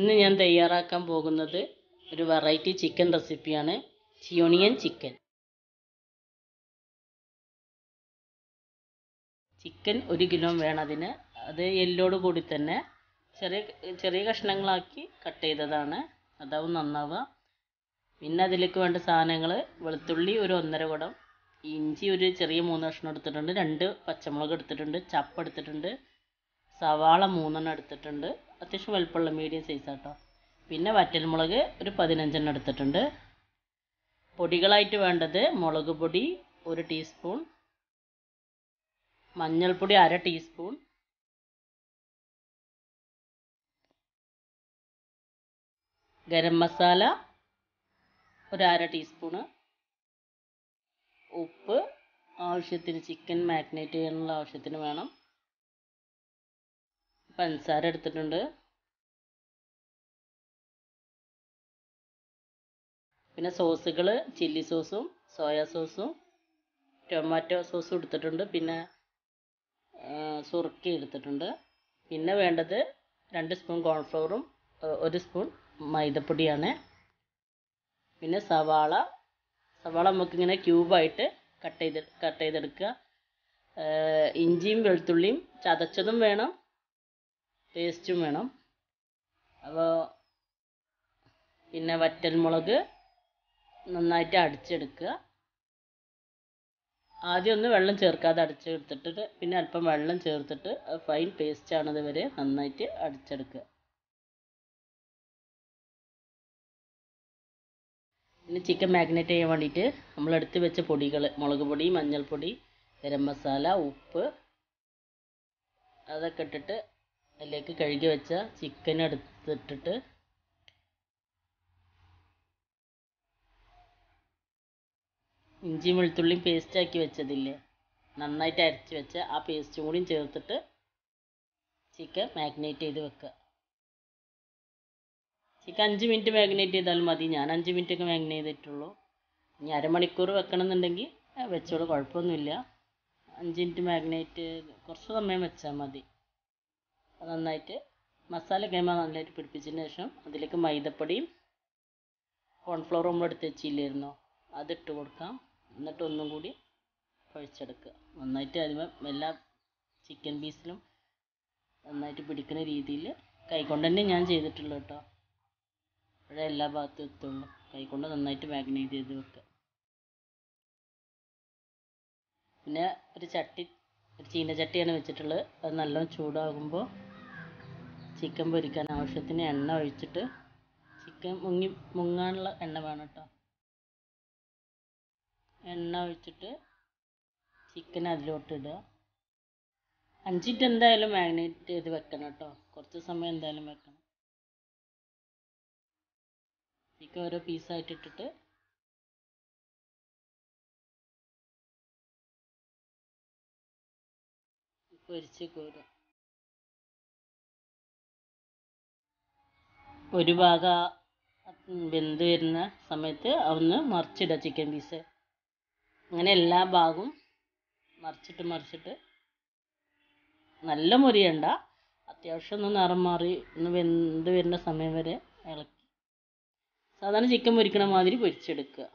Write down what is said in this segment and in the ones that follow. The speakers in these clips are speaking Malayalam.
ഇന്ന് ഞാൻ തയ്യാറാക്കാൻ പോകുന്നത് ഒരു വെറൈറ്റി ചിക്കൻ റെസിപ്പിയാണ് ചിയോണിയൻ ചിക്കൻ ചിക്കൻ ഒരു കിലോ വേണം അതിന് അത് എല്ലോട് കൂടി തന്നെ ചെറിയ ചെറിയ കഷ്ണങ്ങളാക്കി കട്ട് ചെയ്തതാണ് അതാവും നന്നാവുക പിന്നെ അതിലേക്ക് വേണ്ട സാധനങ്ങൾ വെളുത്തുള്ളി ഒരു ഒന്നര കുടം ഇഞ്ചി ഒരു ചെറിയ മൂന്ന് കഷ്ണം എടുത്തിട്ടുണ്ട് രണ്ട് പച്ചമുളക് എടുത്തിട്ടുണ്ട് ചപ്പ് എടുത്തിട്ടുണ്ട് സവാള മൂന്നെണ്ണം എടുത്തിട്ടുണ്ട് അത്യാവശ്യം വലുപ്പമുള്ള മീഡിയം സൈസ് ആട്ടോ പിന്നെ വറ്റൽമുളക് ഒരു പതിനഞ്ചെണ്ണം എടുത്തിട്ടുണ്ട് പൊടികളായിട്ട് വേണ്ടത് മുളക് പൊടി ഒരു ടീസ്പൂൺ മഞ്ഞൾപ്പൊടി അര ടീസ്പൂൺ ഗരം മസാല ഒരു അര ടീസ്പൂണ് ഉപ്പ് ആവശ്യത്തിന് ചിക്കൻ മാഗ്നേറ്റ് ചെയ്യാനുള്ള ആവശ്യത്തിന് വേണം പഞ്ചസാര എടുത്തിട്ടുണ്ട് പിന്നെ സോസുകൾ ചില്ലി സോസും സോയാ സോസും ടൊമാറ്റോ സോസും എടുത്തിട്ടുണ്ട് പിന്നെ സുറുക്കി എടുത്തിട്ടുണ്ട് പിന്നെ വേണ്ടത് രണ്ട് സ്പൂൺ കോൺഫ്ലവറും ഒരു സ്പൂൺ മൈദപ്പൊടിയാണ് പിന്നെ സവാള സവാള നമുക്കിങ്ങനെ ക്യൂബായിട്ട് കട്ട് ചെയ്ത് കട്ട് ചെയ്തെടുക്കുക ഇഞ്ചിയും വെളുത്തുള്ളിയും ചതച്ചതും വേണം പേസ്റ്റും വേണം അപ്പോൾ പിന്നെ വറ്റൽമുളക് നന്നായിട്ട് അടിച്ചെടുക്കുക ആദ്യം ഒന്ന് വെള്ളം ചേർക്കാതെ അടിച്ചെടുത്തിട്ട് പിന്നെ അല്പം വെള്ളം ചേർത്തിട്ട് ഫൈൻ പേസ്റ്റ് ആണത് വരെ നന്നായിട്ട് അടിച്ചെടുക്കുക പിന്നെ ചിക്കൻ മാഗ്നേറ്റ് ചെയ്യാൻ വേണ്ടിയിട്ട് നമ്മൾ എടുത്ത് വെച്ച പൊടികൾ മുളക് പൊടി മഞ്ഞൾപ്പൊടി ഗരം മസാല ഉപ്പ് അതൊക്കെ ഇട്ടിട്ട് അതിലേക്ക് കഴുകി വെച്ച ചിക്കൻ എടുത്തിട്ടിട്ട് ഇഞ്ചിയും വെളുത്തുള്ളിയും പേസ്റ്റ് ആക്കി വെച്ചതില്ലേ നന്നായിട്ട് അരച്ച് വെച്ച ആ പേസ്റ്റും കൂടിയും ചേർത്തിട്ട് ചിക്കൻ മാഗ്നേറ്റ് ചെയ്ത് വെക്കുക ചിക്കൻ അഞ്ച് മിനിറ്റ് മാഗ്നേറ്റ് ചെയ്താലും മതി ഞാൻ അഞ്ച് മിനിറ്റ് ഒക്കെ മാഗ്നേറ്റ് ചെയ്തിട്ടുള്ളൂ ഇനി അരമണിക്കൂർ വെക്കണമെന്നുണ്ടെങ്കിൽ വെച്ചോളൂ കുഴപ്പമൊന്നുമില്ല അഞ്ച് മിനിറ്റ് മാഗ്നേറ്റ് കുറച്ച് സമയം വെച്ചാൽ മതി അത് നന്നായിട്ട് മസാല കൈമ നന്നായിട്ട് പിടിപ്പിച്ചതിന് ശേഷം അതിലേക്ക് മൈദപ്പൊടിയും കോൺഫ്ലവർ നമ്മൾ എടുത്ത് വെച്ചില്ലായിരുന്നോ അതിട്ട് കൊടുക്കാം എന്നിട്ട് ഒന്നും കൂടി കുഴച്ചെടുക്കുക നന്നായിട്ട് അതിന് എല്ലാ ചിക്കൻ പീസിലും നന്നായിട്ട് പിടിക്കുന്ന രീതിയിൽ കൈകൊണ്ട് തന്നെ ഞാൻ ചെയ്തിട്ടുള്ളൂ കേട്ടോ അപ്പോഴേ എല്ലാ ഭാഗത്തും എത്തുള്ളൂ കൈകൊണ്ട് നന്നായിട്ട് മാഗ്നേറ്റ് ചെയ്ത് വെക്കുക പിന്നെ ഒരു ചട്ടി ഒരു ചീനച്ചട്ടിയാണ് വെച്ചിട്ടുള്ളത് അത് നല്ലോണം ചൂടാകുമ്പോൾ ചിക്കൻ പൊരിക്കാൻ ആവശ്യത്തിന് എണ്ണ ഒഴിച്ചിട്ട് ചിക്കൻ മുങ്ങി മുങ്ങാനുള്ള എണ്ണ വേണം കേട്ടോ എണ്ണ ഒഴിച്ചിട്ട് ചിക്കൻ അതിലോട്ട് ഇടുക അഞ്ച് മിനിറ്റ് എന്തായാലും മാഗ്നേറ്റ് ചെയ്ത് വെക്കണം കേട്ടോ കുറച്ച് സമയം എന്തായാലും വെക്കണം ചിക്കൻ ഓരോ പീസായിട്ട് ഇട്ടിട്ട് പൊരിച്ച് കോരുക ഒരു ഭാഗം വെന്ത് വരുന്ന സമയത്ത് ഒന്ന് മറിച്ചിടുക ചിക്കൻ പീസ് അങ്ങനെ എല്ലാ ഭാഗവും മറിച്ചിട്ട് മറിച്ചിട്ട് നല്ല മുരിയണ്ട അത്യാവശ്യം ഒന്ന് നിറം മാറി ഒന്ന് വെന്ത് വരുന്ന സമയം വരെ ഇളക്കി സാധാരണ ചിക്കൻ പൊരിക്കണ മാതിരി പൊരിച്ചെടുക്കുക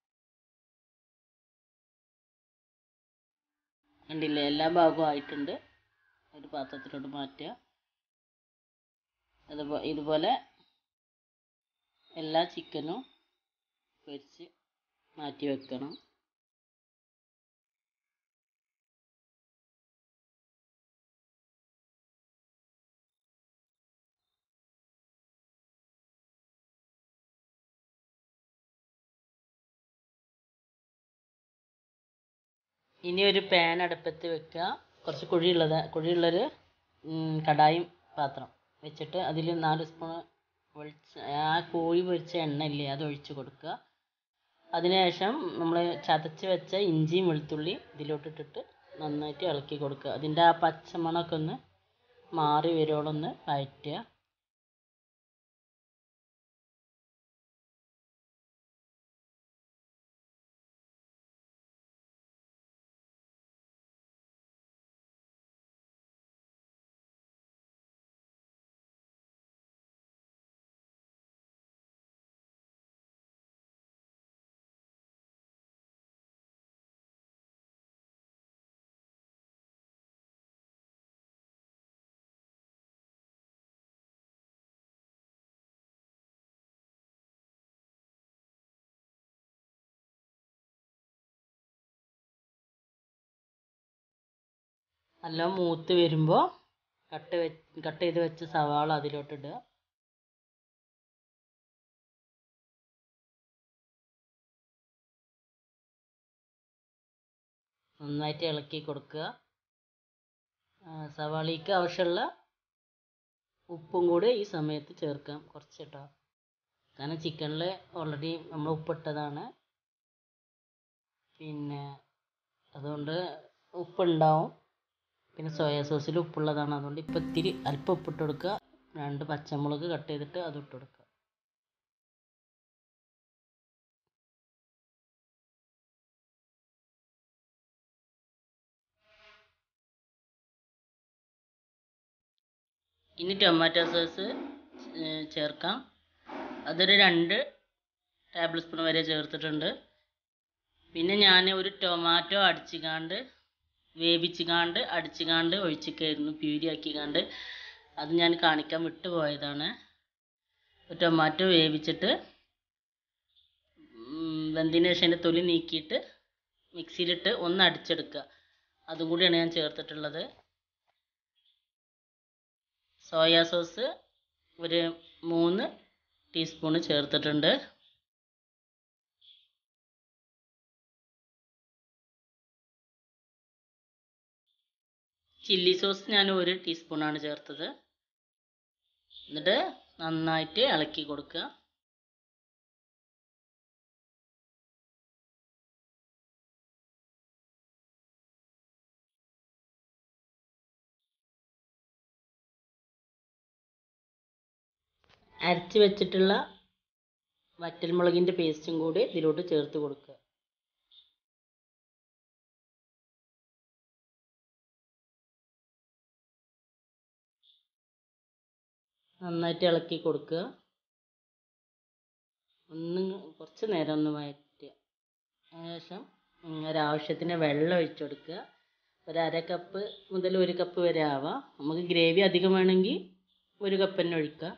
കണ്ടില്ലേ എല്ലാ ഭാഗവും ആയിട്ടുണ്ട് ഒരു പാത്രത്തിലോട്ട് മാറ്റുക അതുപോലെ ഇതുപോലെ എല്ലാ ചിക്കനും പൊരിച്ച് മാറ്റി വെക്കണം ഇനി ഒരു പാൻ അടുപ്പത്ത് വെക്കുക കുറച്ച് കുഴിയുള്ളത് കുഴിയുള്ളൊരു കടായും പാത്രം വെച്ചിട്ട് അതിൽ നാല് സ്പൂൺ വെളിച്ച ആ കോഴി പൊരിച്ച എണ്ണ ഇല്ലേ അത് ഒഴിച്ച് കൊടുക്കുക അതിനുശേഷം നമ്മൾ ചതച്ച് വെച്ച ഇഞ്ചിയും വെളുത്തുള്ളിയും ഇതിലോട്ടിട്ടിട്ട് നന്നായിട്ട് ഇളക്കി കൊടുക്കുക അതിൻ്റെ ആ പച്ചമണമൊക്കെ ഒന്ന് മാറി വരുവോളം ഒന്ന് വഴറ്റുക നല്ല മൂത്ത് വരുമ്പോൾ കട്ട് വെ കട്ട് ചെയ്ത് വെച്ച സവാള അതിലോട്ട് ഇടുക നന്നായിട്ട് ഇളക്കി കൊടുക്കുക സവാളയ്ക്ക് ആവശ്യമുള്ള ഉപ്പും കൂടി ഈ സമയത്ത് ചേർക്കാം കുറച്ച് കേട്ടോ കാരണം ചിക്കനിൽ ഓൾറെഡി നമ്മൾ ഉപ്പിട്ടതാണ് പിന്നെ അതുകൊണ്ട് ഉപ്പുണ്ടാവും പിന്നെ സോയാ സോസിൽ ഉപ്പുള്ളതാണ് അതുകൊണ്ട് ഇപ്പം ഇത്തിരി അല്പം ഉപ്പിട്ട് കൊടുക്കുക രണ്ട് പച്ചമുളക് കട്ട് ചെയ്തിട്ട് അത് ഇട്ട് കൊടുക്കുക ഇനി ടൊമാറ്റോ സോസ് ചേർക്കാം അതൊരു രണ്ട് ടേബിൾ സ്പൂൺ വരെ ചേർത്തിട്ടുണ്ട് പിന്നെ ഞാൻ ഒരു ടൊമാറ്റോ അടിച്ചുകാണ്ട് വേവിച്ചുകാണ്ട് അടിച്ചുകാണ്ട് ഒഴിച്ചിക്കായിരുന്നു പ്യൂരി ആക്കിക്കാണ്ട് അത് ഞാൻ കാണിക്കാൻ വിട്ടുപോയതാണ് ടൊമാറ്റോ വേവിച്ചിട്ട് വെന്തതിന് ശേഷം അതിൻ്റെ തൊലി നീക്കിയിട്ട് മിക്സിയിലിട്ട് ഒന്ന് അടിച്ചെടുക്കുക അതും കൂടിയാണ് ഞാൻ ചേർത്തിട്ടുള്ളത് സോയാ സോസ് ഒരു മൂന്ന് ടീസ്പൂണ് ചേർത്തിട്ടുണ്ട് ചില്ലി സോസ് ഞാൻ ഒരു ടീസ്പൂണാണ് ചേർത്തത് എന്നിട്ട് നന്നായിട്ട് ഇളക്കി കൊടുക്കുക അരച്ച് വെച്ചിട്ടുള്ള വറ്റൽമുളകിൻ്റെ പേസ്റ്റും കൂടി ഇതിലോട്ട് ചേർത്ത് കൊടുക്കുക നന്നായിട്ട് ഇളക്കി കൊടുക്കുക ഒന്ന് കുറച്ച് നേരം ഒന്ന് വഴറ്റുക ശേഷം ഒരാവശ്യത്തിന് വെള്ളം ഒഴിച്ചു കൊടുക്കുക ഒരു അര കപ്പ് മുതൽ ഒരു കപ്പ് വരെ ആവാം നമുക്ക് ഗ്രേവി അധികം വേണമെങ്കിൽ ഒരു കപ്പ് തന്നെ ഒഴിക്കുക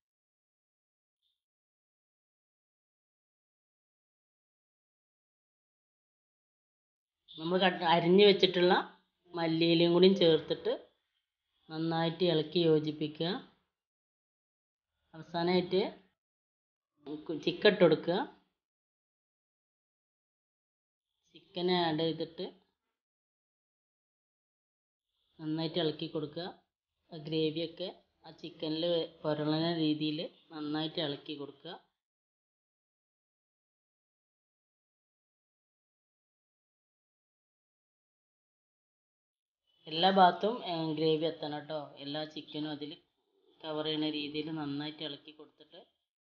നമ്മൾ അരിഞ്ഞ് വെച്ചിട്ടുള്ള മല്ലിയിലയും കൂടിയും ചേർത്തിട്ട് നന്നായിട്ട് ഇളക്കി യോജിപ്പിക്കുക അവസാനമായിട്ട് ചിക്കൻ ഇട്ട് കൊടുക്കുക ചിക്കൻ ആഡ് ചെയ്തിട്ട് നന്നായിട്ട് ഇളക്കി കൊടുക്കുക ആ ഗ്രേവിയൊക്കെ ആ ചിക്കനിൽ പുരളുന്ന രീതിയിൽ നന്നായിട്ട് ഇളക്കി കൊടുക്കുക എല്ലാ ഭാഗത്തും ഗ്രേവി എത്തണം കേട്ടോ എല്ലാ ചിക്കനും അതിൽ കവർ ചെയ്യുന്ന രീതിയിൽ നന്നായിട്ട് ഇളക്കി കൊടുത്തിട്ട്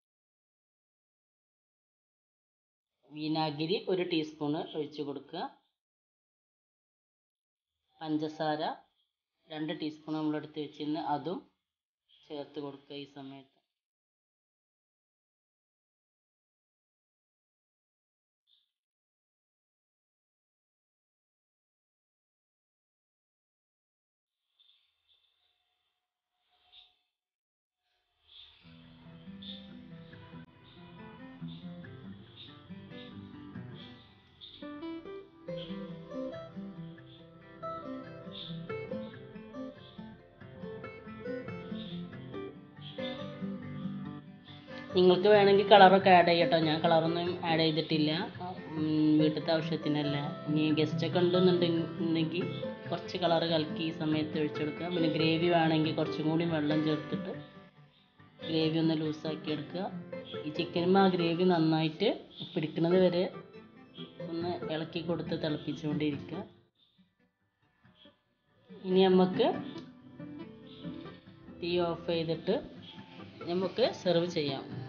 വിനാഗിരി ഒരു ടീസ്പൂണ് ഒഴിച്ച് കൊടുക്കുക പഞ്ചസാര രണ്ട് ടീസ്പൂൺ നമ്മളെടുത്ത് വെച്ചിരുന്ന് അതും ചേർത്ത് കൊടുക്കുക ഈ സമയത്ത് നിങ്ങൾക്ക് വേണമെങ്കിൽ കളറൊക്കെ ആഡ് ചെയ്യട്ടോ ഞാൻ കളറൊന്നും ആഡ് ചെയ്തിട്ടില്ല വീട്ടിലത്തെ ആവശ്യത്തിനല്ല ഇനി ഗസ്റ്റൊക്കെ ഉണ്ടെന്നുണ്ടെങ്കിൽ കുറച്ച് കളറ് കലക്കി ഈ സമയത്ത് ഒഴിച്ചെടുക്കുക പിന്നെ ഗ്രേവി വേണമെങ്കിൽ കുറച്ചും കൂടി വെള്ളം ചേർത്തിട്ട് ഗ്രേവി ഒന്ന് ലൂസാക്കി എടുക്കുക ഈ ചിക്കനും ആ ഗ്രേവി നന്നായിട്ട് പിടിക്കുന്നത് വരെ ഒന്ന് ഇളക്കി കൊടുത്ത് തിളപ്പിച്ചുകൊണ്ടിരിക്കുക ഇനി നമുക്ക് തീ ഓഫ് ചെയ്തിട്ട് നമുക്ക് സെർവ് ചെയ്യാം